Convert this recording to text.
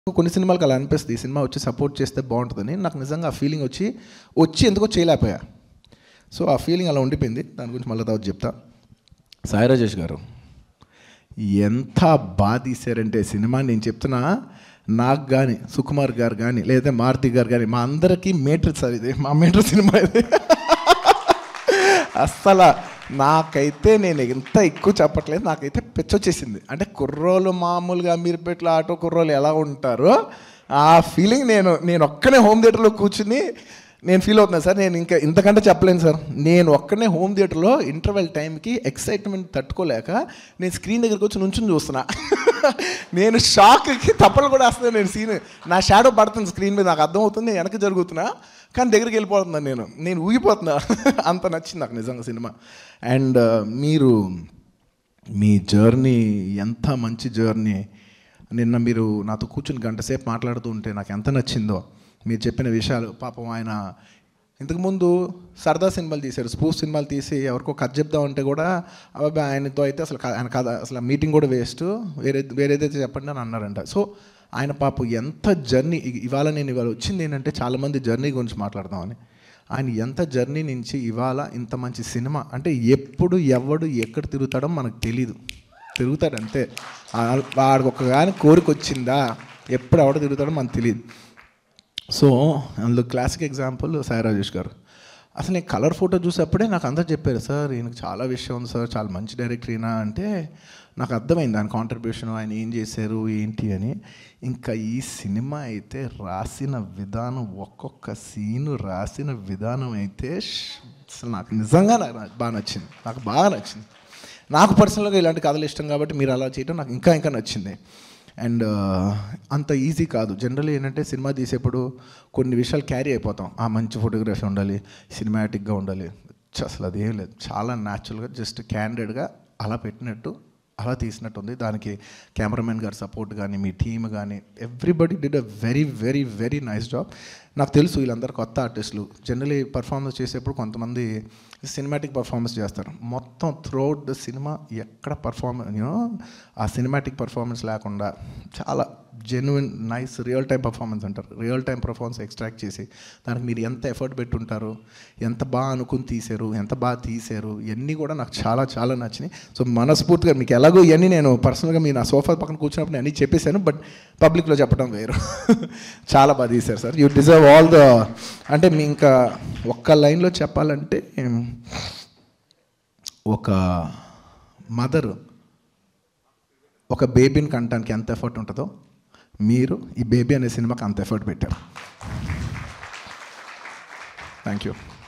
కొన్ని సినిమాలకు అలా అనిపిస్తుంది ఈ సినిమా వచ్చి సపోర్ట్ చేస్తే బాగుంటుందని నాకు నిజంగా ఆ ఫీలింగ్ వచ్చి వచ్చి ఎందుకో చేయలేకపోయా సో ఆ ఫీలింగ్ అలా ఉండిపోయింది దాని గురించి మళ్ళీ తర్వాత చెప్తా సాయి రాజేష్ గారు ఎంత బాగా తీశారంటే సినిమా నేను చెప్తున్నా నాకు కానీ సుకుమార్ గారు కానీ లేదా మారుతి గారు కానీ మా అందరికీ మేటర్ సార్ ఇది మా మేటర్ సినిమా ఇది అస్సలు నాకైతే నేను ఎంత ఎక్కువ చెప్పట్లేదు నాకైతే పిచ్చొచ్చేసింది అంటే కుర్రోలు మామూలుగా అమీర్పేటలో ఆటో కుర్రోలు ఎలా ఉంటారో ఆ ఫీలింగ్ నేను నేను ఒక్కనే హోమ్ థియేటర్లో కూర్చుని నేను ఫీల్ అవుతున్నాను సార్ నేను ఇంకా ఇంతకంటే చెప్పలేను సార్ నేను ఒక్కనే హోమ్ థియేటర్లో ఇంటర్వెల్ టైంకి ఎక్సైట్మెంట్ తట్టుకోలేక నేను స్క్రీన్ దగ్గరికి వచ్చి నుంచుని చూస్తున్నా నేను షాక్కి తప్పలు కూడా వస్తున్నాను నేను సీన్ నా షాడో పడుతుంది స్క్రీన్ మీద నాకు అర్థమవుతుంది నేను వెనక జరుగుతున్నా కానీ దగ్గరికి వెళ్ళిపోతున్నాను నేను నేను ఊగిపోతున్నా అంత నచ్చింది నాకు నిజంగా సినిమా అండ్ మీరు మీ జర్నీ ఎంత మంచి జర్నీ నిన్న మీరు నాతో కూర్చుని గంట సేపు మాట్లాడుతూ ఉంటే నాకు ఎంత నచ్చిందో మీరు చెప్పిన విషయాలు పాపం ఆయన ఇంతకుముందు సరదా సినిమాలు తీశారు స్పూఫ్ సినిమాలు తీసి ఎవరికో కథ చెప్దామంటే కూడా అబ్బాయి ఆయనతో అయితే అసలు క- ఆయన కథ అసలు మీటింగ్ కూడా వేస్ట్ వేరే వేరేదైతే చెప్పండి అని అన్నారంట సో ఆయన పాపం ఎంత జర్నీ ఇవాళ నేను ఇవాళ వచ్చింది ఏంటంటే చాలామంది జర్నీ గురించి మాట్లాడదామని ఆయన ఎంత జర్నీ నుంచి ఇవాళ ఇంత మంచి సినిమా అంటే ఎప్పుడు ఎవడు ఎక్కడ తిరుగుతాడో మనకు తెలీదు తిరుగుతాడు అంతే ఆ- వాడికి ఒక కానీ కోరిక వచ్చిందా ఎప్పుడు ఎవడ తిరుగుతాడో మనకు తెలియదు సో అందులో క్లాసిక్ ఎగ్జాంపుల్ సాయి రాజేష్ గారు అసలు నేను కలర్ ఫోటో చూసేప్పుడే నాకు అందరు చెప్పారు సార్ ఈయనకు చాలా విషయం ఉంది సార్ చాలా మంచి డైరెక్టర్ ఈయన అంటే నాకు అర్థమైంది ఆయన కాంట్రిబ్యూషన్ ఆయన ఏం చేశారు ఏంటి అని ఇంకా ఈ సినిమా అయితే రాసిన విధానం ఒక్కొక్క సీను రాసిన విధానం అయితే ష్- అసలు నాకు నిజంగా నాకు బాగా నచ్చింది నాకు బాగా నచ్చింది నాకు పర్సనల్గా ఇలాంటి కథలు ఇష్టం కాబట్టి మీరు అలా చేయడం నాకు ఇంకా ఇంకా నచ్చింది అండ్ అంత ఈజీ కాదు జనరల్లీ ఏంటంటే సినిమా తీసేప్పుడు కొన్ని విషయాలు క్యారీ అయిపోతాం ఆ మంచి ఫోటోగ్రఫీ ఉండాలి సినిమాటిక్గా ఉండాలి ఛ, అసలు అది ఏం లేదు చాలా న్యాచురల్గా జస్ట్ క్యాండెడ్గా అలా పెట్టినట్టు అలా తీసినట్టు ఉంది దానికి కెమెరామెన్ గారి సపోర్ట్ కానీ మీ టీమ్ కానీ everybody did a very very very nice job నాకు తెలుసు వీళ్ళందరూ కొత్త ఆర్టిస్టులు జనరలీ పర్ఫార్మెన్స్ చేసేప్పుడు కొంతమంది సినిమాటిక్ పర్ఫార్మెన్స్ చేస్తారు మొత్తం త్రూఅవుట్ ద సినిమా ఎక్కడ పర్ఫార్మెన్స్ యూనో ఆ సినిమాటిక్ పర్ఫార్మెన్స్ లేకుండా చాలా genuine nice real time performance అంటారు రియల్ టైం పర్ఫార్మెన్స్ ఎక్స్ట్రాక్ట్ చేసి దానికి మీరు ఎంత ఎఫర్ట్ పెట్టుంటారు ఎంత బాగా అనుకుని తీశారు ఎంత బాగా తీశారు ఇవన్నీ కూడా నాకు చాలా చాలా నచ్చినాయి సో మనస్ఫూర్తిగా మీకు ఎలాగో ఇవన్నీ నేను పర్సనల్గా మీ నా సోఫా పక్కన కూర్చున్నప్పుడు నేను అన్నీ చెప్పేశాను బట్ పబ్లిక్లో చెప్పడం వేరు చాలా బాగా తీశారు sir you deserve all the అంటే మీ ఇంకా ఒక్క లైన్లో చెప్పాలంటే ఒక మదర్ ఒక బేబీని కంటానికి ఎంత ఎఫర్ట్ ఉంటుందో మీరు ఈ బేబీ అనే సినిమాకి అంత ఎఫర్ట్ పెట్టారు థ్యాంక్ యూ